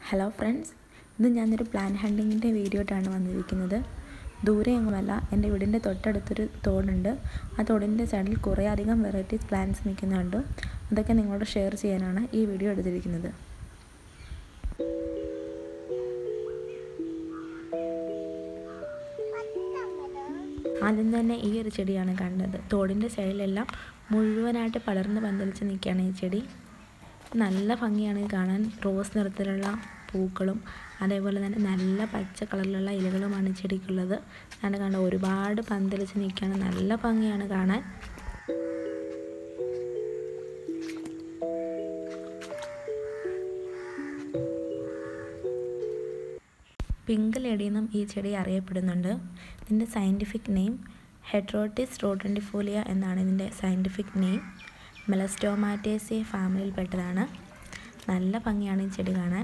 hello friends ഇന്ന് ഞാനൊരു plan ഹണ്ടിങ്ങിൻ്റെ video ആയിട്ടാണ് വന്നിരിക്കുന്നത് ദൂരെ എങ്ങുമല്ല എൻ്റെ വീടിൻ്റെ തൊട്ടടുത്തൊരു തോടുണ്ട് ആ തോടിൻ്റെ സൈഡിൽ കുറേ അധികം വെറൈറ്റീസ് പ്ലാന്റ്സ് നിൽക്കുന്നുണ്ട് അതൊക്കെ നിങ്ങളോട് ഷെയർ ചെയ്യാനാണ് ഈ വീഡിയോ എടുത്തിരിക്കുന്നത് ആദ്യം തന്നെ ഈ ഒരു ചെടിയാണ് കണ്ടത് തോടിൻ്റെ സൈഡിലെല്ലാം മുഴുവനായിട്ട് പടർന്ന് പന്തലിച്ച് നിൽക്കുകയാണ് ഈ ചെടി നല്ല ഭംഗിയാണ് ഇത് കാണാൻ റോസ് നിറത്തിലുള്ള പൂക്കളും അതേപോലെ തന്നെ നല്ല പച്ച കളറിലുള്ള ഇലകളുമാണ് ഈ ചെടിക്കുള്ളത് ഞാൻ കണ്ട ഒരുപാട് പന്തലിച്ച് നിൽക്കുകയാണ് നല്ല ഭംഗിയാണ് കാണാൻ പിങ്ക് ലേഡി എന്നും ഈ ചെടി അറിയപ്പെടുന്നുണ്ട് ഇതിൻ്റെ സയൻറ്റിഫിക് നെയിം ഹെട്രോട്ടിസ് റോഡൻഡിഫോലിയ എന്നാണ് ഇതിൻ്റെ സയൻറ്റിഫിക് നെയിം മെലസ്റ്റോമാറ്റേസിയ ഫാമിലിയിൽപ്പെട്ടതാണ് നല്ല ഭംഗിയാണ് ഈ ചെടി കാണാൻ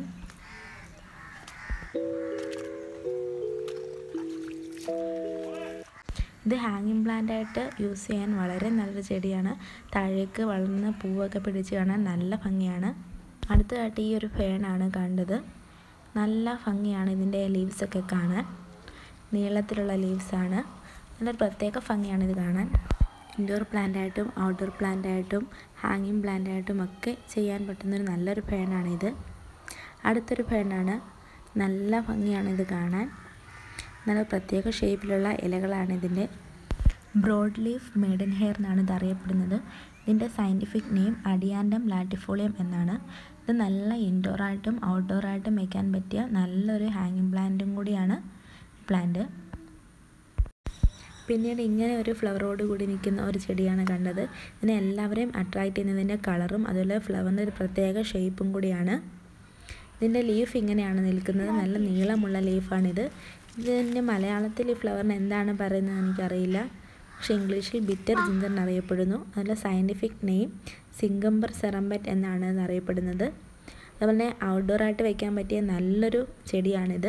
ഇത് ഹാങ്ങിങ് പ്ലാന്റ് ആയിട്ട് യൂസ് ചെയ്യാൻ വളരെ നല്ലൊരു ചെടിയാണ് താഴേക്ക് വളർന്ന് പൂവൊക്കെ പിടിച്ച് കാണാൻ നല്ല ഭംഗിയാണ് അടുത്തതായിട്ട് ഈ ഒരു ഫേണാണ് കണ്ടത് നല്ല ഭംഗിയാണ് ഇതിൻ്റെ ലീവ്സൊക്കെ കാണാൻ നീളത്തിലുള്ള ലീവ്സാണ് നല്ലൊരു പ്രത്യേക ഭംഗിയാണ് ഇത് കാണാൻ ഇൻഡോർ പ്ലാന്റായിട്ടും ഔട്ട്ഡോർ പ്ലാന്റായിട്ടും ഹാങ്ങിങ് പ്ലാന്റായിട്ടും ഒക്കെ ചെയ്യാൻ പറ്റുന്നൊരു നല്ലൊരു ഫേണാണിത് അടുത്തൊരു ഫേണാണ് നല്ല ഭംഗിയാണ് ഇത് കാണാൻ നല്ല പ്രത്യേക ഷേപ്പിലുള്ള ഇലകളാണ് ഇതിൻ്റെ ബ്രോഡ് ലീഫ് മേഡൻ ഹെയർ എന്നാണ് ഇത് അറിയപ്പെടുന്നത് ഇതിൻ്റെ സയൻറ്റിഫിക് നെയിം അഡിയാൻഡം ലാറ്റിഫോളിയം എന്നാണ് ഇത് നല്ല ഇൻഡോറായിട്ടും ഔട്ട്ഡോറായിട്ടും വയ്ക്കാൻ പറ്റിയ നല്ലൊരു ഹാങ്ങിങ് പ്ലാന്റും കൂടിയാണ് പ്ലാന്റ് പിന്നീട് ഇങ്ങനെ ഒരു ഫ്ലവറോട് കൂടി നിൽക്കുന്ന ഒരു ചെടിയാണ് കണ്ടത് ഇതിനെ എല്ലാവരെയും അട്രാക്റ്റ് ചെയ്യുന്നതിൻ്റെ കളറും അതുപോലെ ഫ്ലവറിൻ്റെ ഒരു പ്രത്യേക ഷേപ്പും കൂടിയാണ് ഇതിൻ്റെ ലീഫ് ഇങ്ങനെയാണ് നിൽക്കുന്നത് നല്ല നീളമുള്ള ലീഫാണിത് ഇതിൻ്റെ മലയാളത്തിൽ ഈ ഫ്ലവറിന് എന്താണ് പറയുന്നത് എനിക്കറിയില്ല പക്ഷേ ഇംഗ്ലീഷിൽ ബിറ്റർ ജിഞ്ചർ എന്നറിയപ്പെടുന്നു അതിൻ്റെ സയൻറ്റിഫിക് നെയിം സിംഗംബർ സെറംബറ്റ് എന്നാണ് ഇത് അറിയപ്പെടുന്നത് അതുപോലെ തന്നെ ഔട്ട്ഡോറായിട്ട് വയ്ക്കാൻ പറ്റിയ നല്ലൊരു ചെടിയാണിത്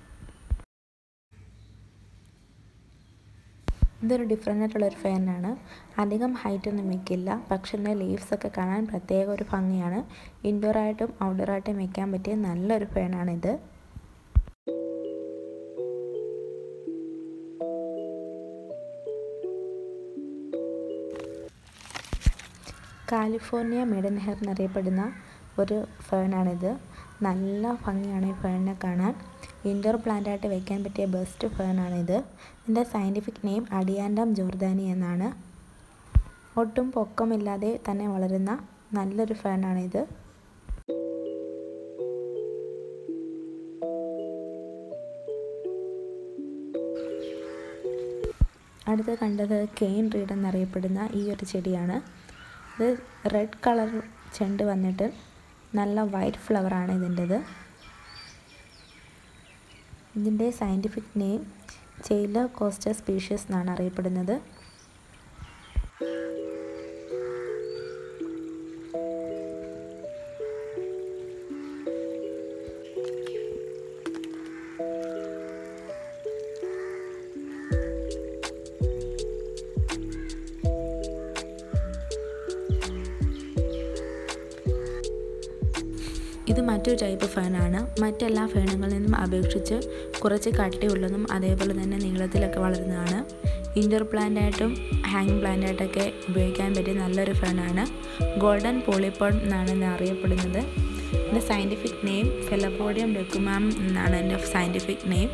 ഇതൊരു ഡിഫറെൻ്റ് ആയിട്ടുള്ളൊരു ഫാനാണ് അധികം ഹൈറ്റ് ഒന്നും വെക്കില്ല പക്ഷെ ഇതിൻ്റെ ലീവ്സ് ഒക്കെ കാണാൻ പ്രത്യേക ഒരു ഭംഗിയാണ് ഇൻഡോറായിട്ടും ഔട്ട്ഡോറായിട്ടും വെക്കാൻ പറ്റിയ നല്ലൊരു ഫാനാണിത് കാലിഫോർണിയ മിഡൻ ഹെയർ എന്നറിയപ്പെടുന്ന ഒരു ഫേണാണിത് നല്ല ഭംഗിയാണ് ഈ ഫേണിനെ കാണാൻ ഇൻഡോർ പ്ലാന്റായിട്ട് വെക്കാൻ പറ്റിയ ബെസ്റ്റ് ഫേണാണിത് ഇതിൻ്റെ സയൻറ്റിഫിക് നെയിം അഡിയാൻഡം ജോർദാനി എന്നാണ് ഒട്ടും പൊക്കമില്ലാതെ തന്നെ വളരുന്ന നല്ലൊരു ഫേണാണിത് അടുത്ത് കണ്ടത് കെയിൻ റീഡ് എന്നറിയപ്പെടുന്ന ഈ ഒരു ചെടിയാണ് ഇത് റെഡ് കളർ ചെണ്ട് വന്നിട്ട് നല്ല വൈറ്റ് ഫ്ലവറാണ് ഇതിൻ്റെത് ഇതിൻ്റെ scientific name Cheilocostus speciosus എന്നാണ് അറിയപ്പെടുന്നത് ഇത് മറ്റൊരു ടൈപ്പ് ഫാനാണ് മറ്റെല്ലാ ഫാനുകളിൽ നിന്നും അപേക്ഷിച്ച് കുറച്ച് കട്ടിയുള്ളതും അതേപോലെ തന്നെ നീളത്തിലൊക്കെ വളരുന്നതാണ് ഇൻഡോർ പ്ലാന്റായിട്ടും ഹാങ്ങിങ് പ്ലാന്റായിട്ടൊക്കെ ഉപയോഗിക്കാൻ പറ്റിയ നല്ലൊരു ഫാനാണ് ഗോൾഡൻ പോളിപ്പോൺ എന്നാണ് ഇത് അറിയപ്പെടുന്നത് എൻ്റെ സയൻറ്റിഫിക് നെയിം ഫെലബോഡിയം ഡെക്കുമാം എന്നാണ് എൻ്റെ സയൻറ്റിഫിക് നെയിം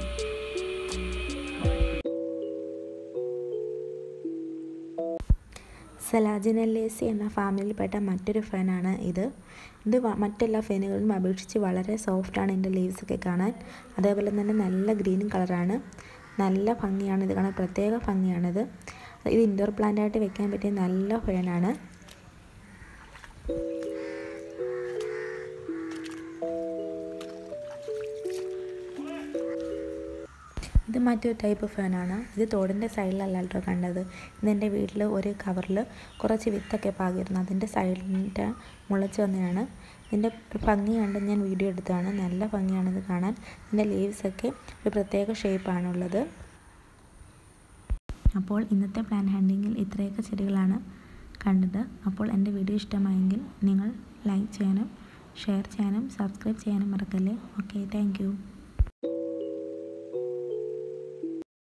സെലാജിനല്ലേസി എന്ന ഫാമിലിയിൽപ്പെട്ട മറ്റൊരു ഫാനാണ് ഇത് ഇത് മറ്റെല്ലാ ഫാനുകളിലും അപേക്ഷിച്ച് വളരെ സോഫ്റ്റാണ് ഇതിൻ്റെ ലീവ്സ് ഒക്കെ കാണാൻ അതേപോലെ തന്നെ നല്ല ഗ്രീൻ കളറാണ് നല്ല ഭംഗിയാണ് ഇത് കാണാൻ പ്രത്യേക ഭംഗിയാണിത് ഇത് ഇൻഡോർ പ്ലാന്റായിട്ട് വെക്കാൻ പറ്റിയ നല്ല ഫാനാണ് ഇത് മറ്റൊരു ടൈപ്പ് ഫാനാണ് ഇത് തോടിൻ്റെ സൈഡിലല്ല കേട്ടോ കണ്ടത് ഇത് എൻ്റെ വീട്ടിൽ ഒരു കവറിൽ കുറച്ച് വിത്തൊക്കെ പാകിയിരുന്നു അതിൻ്റെ സൈഡിൻ്റെ മുളച്ച് വന്നതാണ് ഇതിൻ്റെ ഭംഗി കണ്ട് ഞാൻ വീഡിയോ എടുത്തതാണ് നല്ല ഭംഗിയാണ് ഇത് കാണാൻ ഇതിൻ്റെ ലീവ്സൊക്കെ ഒരു പ്രത്യേക ഷേപ്പാണുള്ളത് അപ്പോൾ ഇന്നത്തെ പ്ലാൻ ഹാൻഡിങ്ങിൽ ഇത്രയൊക്കെ ചെടികളാണ് കണ്ടത് അപ്പോൾ എൻ്റെ വീഡിയോ ഇഷ്ടമായെങ്കിൽ നിങ്ങൾ ലൈക്ക് ചെയ്യാനും ഷെയർ ചെയ്യാനും സബ്സ്ക്രൈബ് ചെയ്യാനും മറക്കല്ലേ ഓക്കെ താങ്ക്